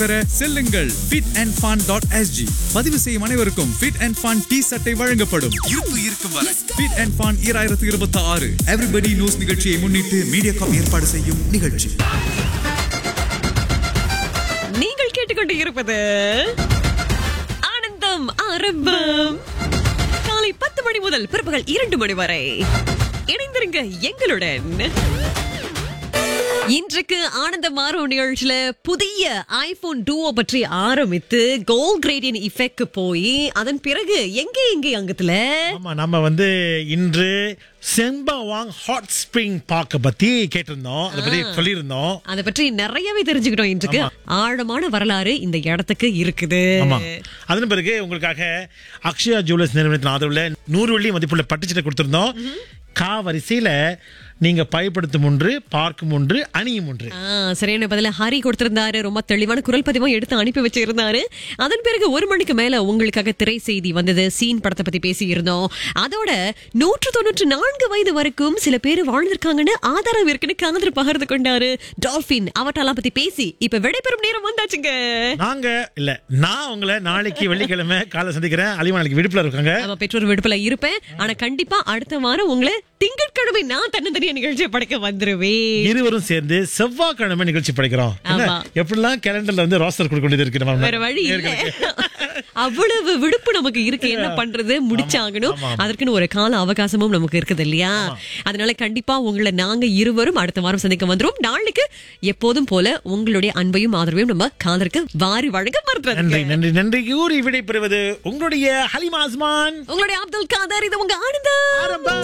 பெற செல்லுங்கள் fit and fun dot SG பதிவு செய்யும் அனைவருக்கும் fit and fun டி சட்டை வழங்கப்படும் இருப்பு இருக்கும் வரை fit and fun ஈராயிரத்து இருபத்தி ஆறு எவ்ரிபடி நியூஸ் நிகழ்ச்சியை முன்னிட்டு மீடியாகாம் ஏற்பாடு செய்யும் நிகழ்ச்சி நீங்கள் கேட்டுக்கொண்டு இருப்பது ஆனந்தம் ஆரம்பம் காலை பத்து மணி முதல் பிற்பகல் இரண்டு மணி வரை இணைந்திருங்க எங்களுடன் இன்றைக்கு ஆனந்த மாறும் நிகழ்ச்சியில புதிய ஐபோன் டூவோ பற்றி ஆரம்பித்து கோல் கிரேடியன் இஃபெக்ட் போய் அதன் பிறகு எங்கே எங்கே அங்கத்துல ஆமா நம்ம வந்து இன்று செம்பவாங் ஹாட் ஸ்ப்ரிங் பார்க்க பத்தி கேட்டிருந்தோம் அதை பத்தி சொல்லியிருந்தோம் அதை பற்றி நிறையவே தெரிஞ்சுக்கிட்டோம் இன்றைக்கு ஆழமான வரலாறு இந்த இடத்துக்கு இருக்குது ஆமா அதன் பிறகு உங்களுக்காக அக்ஷயா ஜுவல்லர்ஸ் நிறுவனத்தின் ஆதரவுல நூறு வெள்ளி மதிப்புள்ள பட்டுச்சீட்டை கொடுத்திருந்தோம் கா வரிசையில நீங்க பயன்படுத்தும் ஒன்று பார்க்கும் ஒன்று அணியும் ஒன்று ஆ, சரியான பதில ஹரி கொடுத்திருந்தாரு ரொம்ப தெளிவான குரல் பதிவும் எடுத்து அனுப்பி வச்சிருந்தாரு அதன் பிறகு ஒரு மணிக்கு மேல உங்களுக்காக திரை செய்தி வந்தது சீன் படத்தை பத்தி பேசி இருந்தோம் அதோட நூற்று தொண்ணூற்று நான்கு வயது வரைக்கும் சில பேர் வாழ்ந்திருக்காங்கன்னு ஆதாரம் இருக்குன்னு காதர் பகிர்ந்து கொண்டாரு டால்பின் அவற்றெல்லாம் பத்தி பேசி இப்ப விடைபெறும் நேரம் வந்தாச்சுங்க நாங்க இல்ல நான் உங்களை நாளைக்கு வெள்ளிக்கிழமை காலை சந்திக்கிறேன் அலிமா நாளைக்கு விடுப்புல இருக்காங்க அவ பெற்றோர் விடுப்புல இருப்பேன் ஆனா கண்டிப்பா அடுத்த வாரம் உங்களை திங்கட்கிழமை நான் தன்னந்தனியா நிகழ்ச்சியை படைக்க வந்துருவேன் இருவரும் சேர்ந்து செவ்வாய்க்கிழமை நிகழ்ச்சி படிக்கிறோம் என்ன ஆமா. எப்படிலாம் கேலண்டர்ல வந்து ரோஸ்டர் கொடுக்க வேண்டியது இருக்கு நம்ம வேற வழி இல்ல நேர்களுக்கு. அவ்வளவு விடுப்பு நமக்கு இருக்கு என்ன பண்றது முடிச்சாகணும் அதற்குன்னு ஒரு கால அவகாசமும் நமக்கு இருக்குது இல்லையா அதனால கண்டிப்பா உங்களை நாங்க இருவரும் அடுத்த வாரம் சந்திக்க வந்துரும் நாளைக்கு எப்போதும் போல உங்களுடைய அன்பையும் ஆதரவையும் நம்ம காதற்கு வாரி வழங்க நன்றி மறுறது நன்றி நன்றி கூறி விடை பெறுவது உங்களுடைய ஹலிமா அஸ்மான் உங்களுடைய அப்துல் காதர் இது உங்க ஆனந்தம் ஆரம்பம்